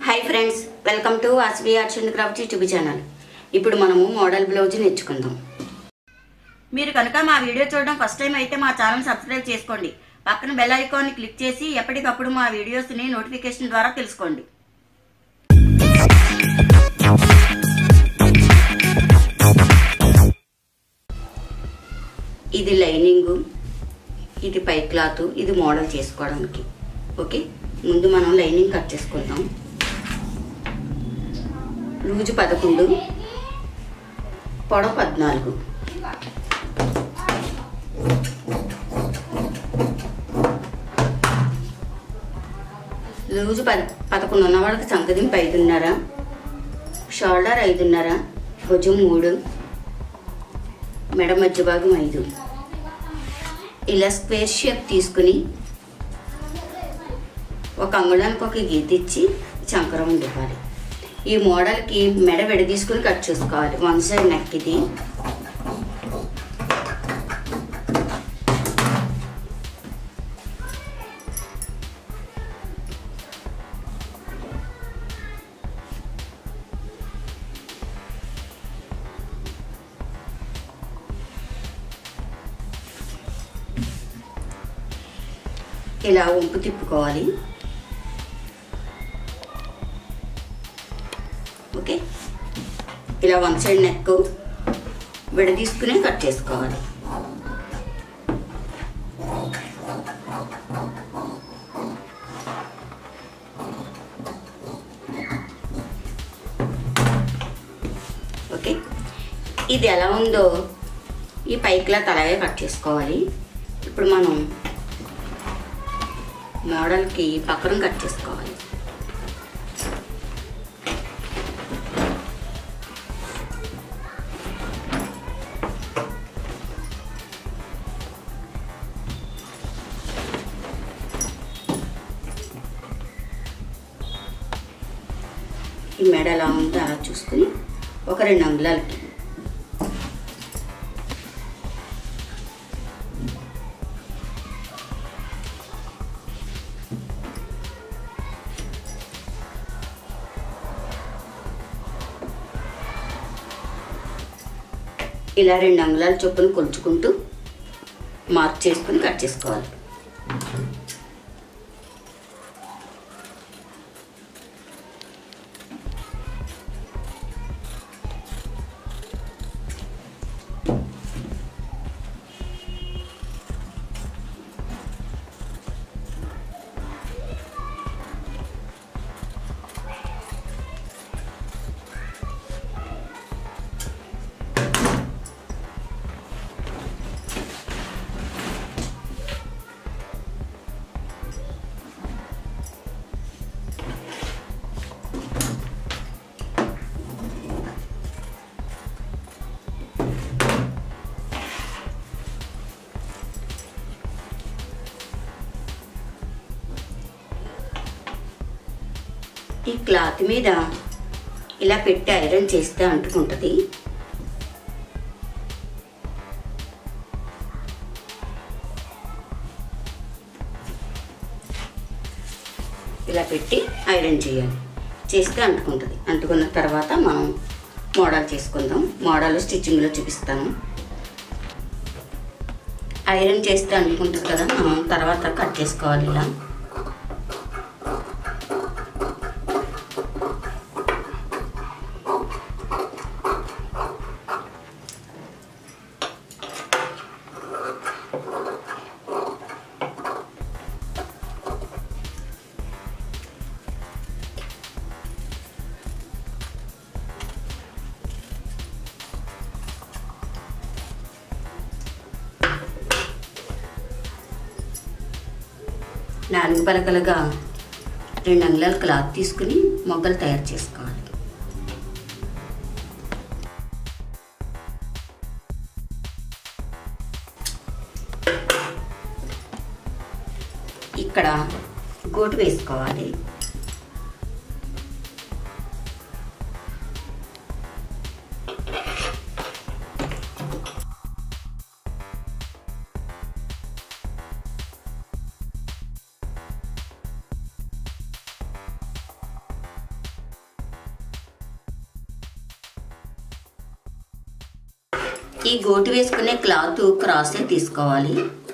hi friends welcome to Vasavi arts and craft YouTube channel ఇప్పుడు మనము model blouse నేర్చుకుందాం మీరు కనుక మా వీడియో చూడడం ఫస్ట్ టైం అయితే మా ఛానల్ సబ్స్క్రైబ్ చేసుకోండి పక్కన బెల్ ఐకాన్ని క్లిక్ చేసి ఎప్పటికప్పుడు మా వీడియోస్ని నోటిఫికేషన్ ద్వారా తెలుసుకోండి ఇది లైనింగు ఇది పై క్లాత్ ఇది మోడల్ చేసుకోవడానికి ఓకే ముందు మనం లైనింగ్ కట్ చేసుకుందాం లూజు పదకొండు పొడవు పద్నాలుగు లూజు పద పదకొండు ఉన్న వాళ్ళకి సంకదింపు ఐదున్నర షోల్డర్ ఐదున్నర భుజం మూడు మెడ మధ్య భాగం ఐదు ఇలా స్క్వేర్ షేప్ తీసుకుని ఒక అంగుళానికి ఒక గీత ఇచ్చి చంకరం ఇవ్వాలి ఈ మోడల్కి మెడ విడ తీసుకుని కట్ చేసుకోవాలి వన్ సైడ్ నెక్ ఇది ఇలా వంపు తిప్పుకోవాలి ఓకే ఇలా వన్ సైడ్ నెక్ విడ తీసుకుని కట్ చేసుకోవాలి ఓకే ఇది ఎలా ఉందో ఈ పైకిలా అలాగే కట్ చేసుకోవాలి ఇప్పుడు మనం మోడల్కి పక్కన కట్ చేసుకోవాలి ఈ మెడ ఎలా ఉందో అలా చూసుకుని ఒక రెండు అంగుళాలకి ఇలా రెండు అంగుళాల చొప్పున కొలుచుకుంటూ మార్క్ చేసుకుని కట్ చేసుకోవాలి ఈ క్లాత్ మీద ఇలా పెట్టి ఐరన్ చేస్తే అంటుకుంటుంది ఇలా పెట్టి ఐరన్ చేయాలి చేస్తే అంటుకుంటుంది అంటుకున్న తర్వాత మనం మోడల్ చేసుకుందాం మోడల్ స్టిచ్చింగ్లో చూపిస్తాను ఐరన్ చేస్తే అంటుకుంటుంది కదా మనం తర్వాత కట్ చేసుకోవాలి ఇలా నాలుగు పలకలుగా రెండు అంగుళాల క్లాత్ తీసుకుని మొగ్గలు తయారు చేసుకోవాలి ఇక్కడ గోటు వేసుకోవాలి ఈ గోటు వేసుకునే క్లాత్ క్రాసే తీసుకోవాలి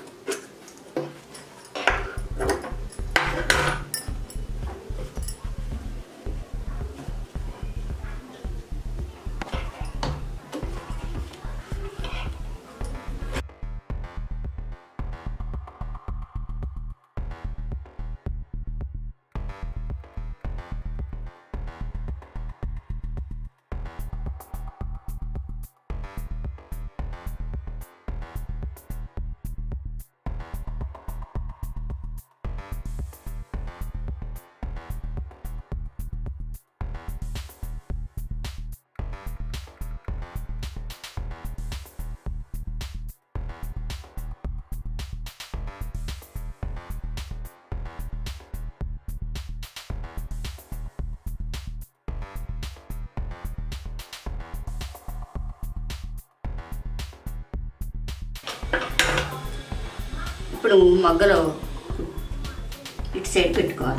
ఇప్పుడు మగ్గలో ఇటు సైడ్ పెట్టుకోవాలి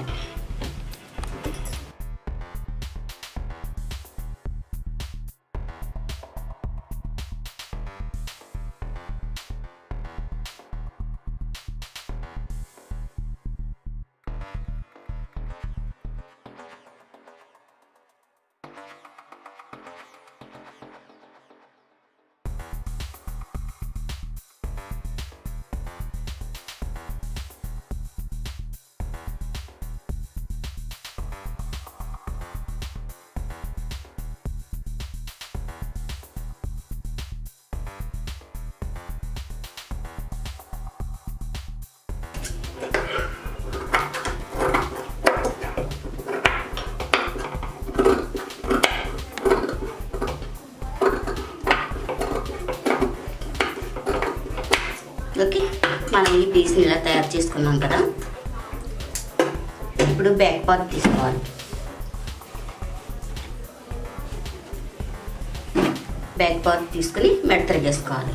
ఓకే మనం ఈ పీస్ని ఇలా తయారు చేసుకున్నాం కదా ఇప్పుడు బ్యాక్ పార్ట్ తీసుకోవాలి బ్యాక్ పార్ట్ తీసుకుని మెడ తిరిగేసుకోవాలి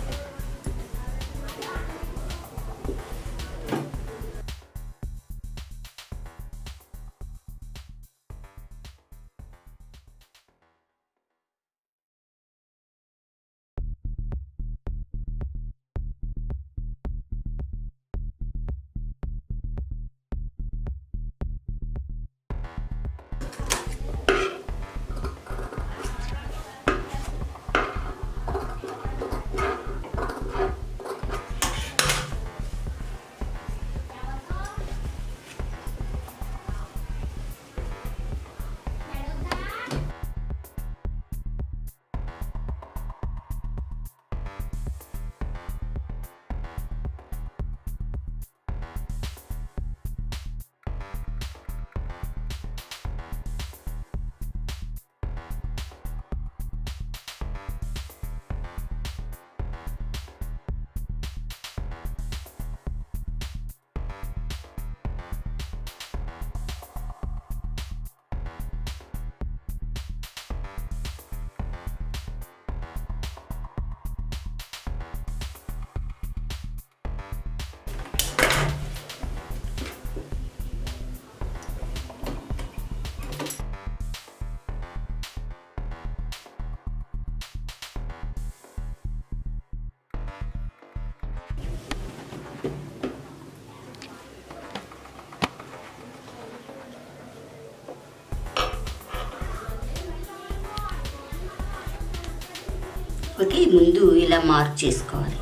ఓకే ముందు ఇలా మార్క్ చేసుకోవాలి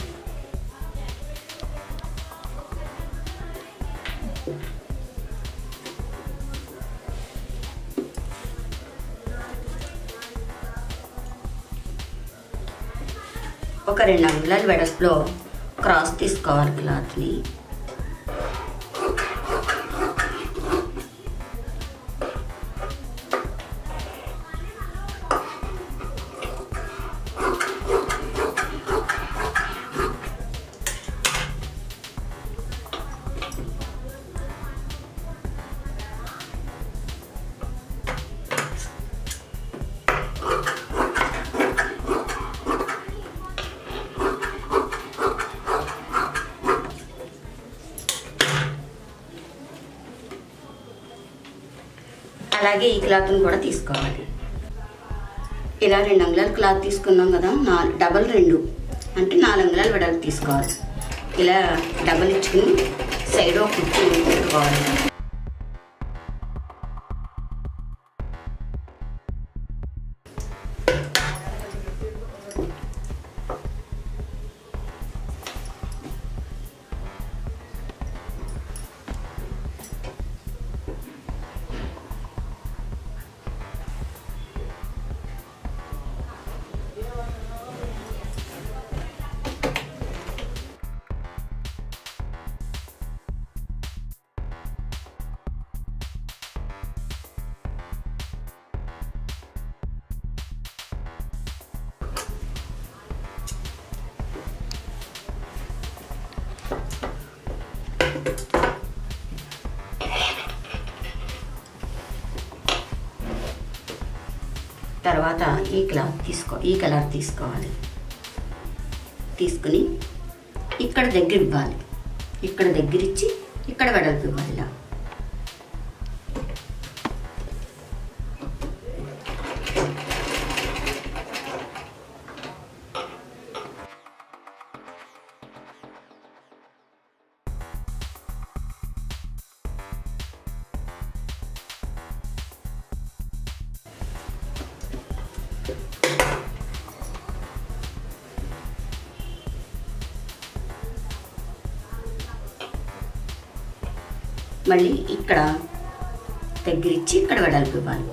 ఒక రెండు అంగుళాల వెడల్పులో క్రాస్ తీసుకోవాలి క్లాత్ని అలాగే ఈ క్లాత్ని కూడా తీసుకోవాలి ఇలా రెండు అంగుళాల క్లాత్ తీసుకున్నాం కదా నా డబల్ రెండు అంటే నాలుగు అంగుళాలు వెడల్పు తీసుకోవాలి ఇలా డబల్ ఇచ్చుకుని సైడ్ ఒక కుర్చీ పెట్టుకోవాలి తర్వాత ఈ క్లాత్ తీసుకో ఈ కలర్ తీసుకోవాలి తీసుకుని ఇక్కడ దగ్గర ఇవ్వాలి ఇక్కడ దగ్గర ఇచ్చి ఇక్కడ వెడల్పు ఇవ్వాలి ఇలా మళ్ళీ ఇక్కడ దగ్గరిచ్చి ఇక్కడ వెడల్పు ఇవ్వాలి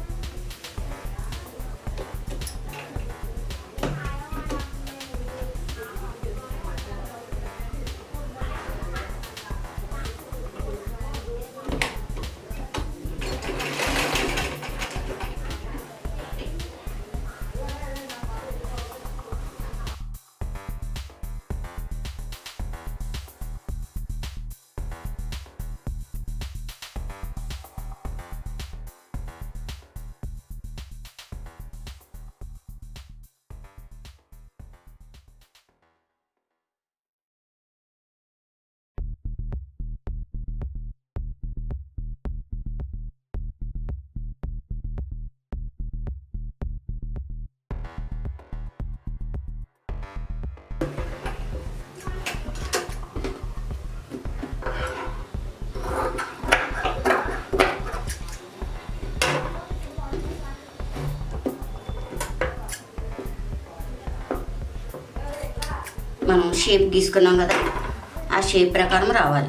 మనం షేప్ గీసుకున్నాం కదా ఆ షేప్ ప్రకారం రావాలి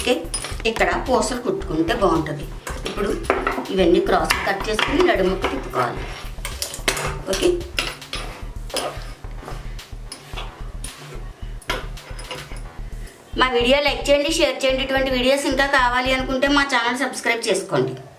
ఓకే ఇక్కడ పూసలు కుట్టుకుంటే బాగుంటుంది ఇప్పుడు ఇవన్నీ క్రాస్ కట్ చేసుకుని నడుముకు తిప్పుకోవాలి ఓకే మా వీడియో లైక్ చేయండి షేర్ చేయండి ఇటువంటి వీడియోస్ ఇంకా కావాలి అనుకుంటే మా ఛానల్ సబ్స్క్రైబ్ చేసుకోండి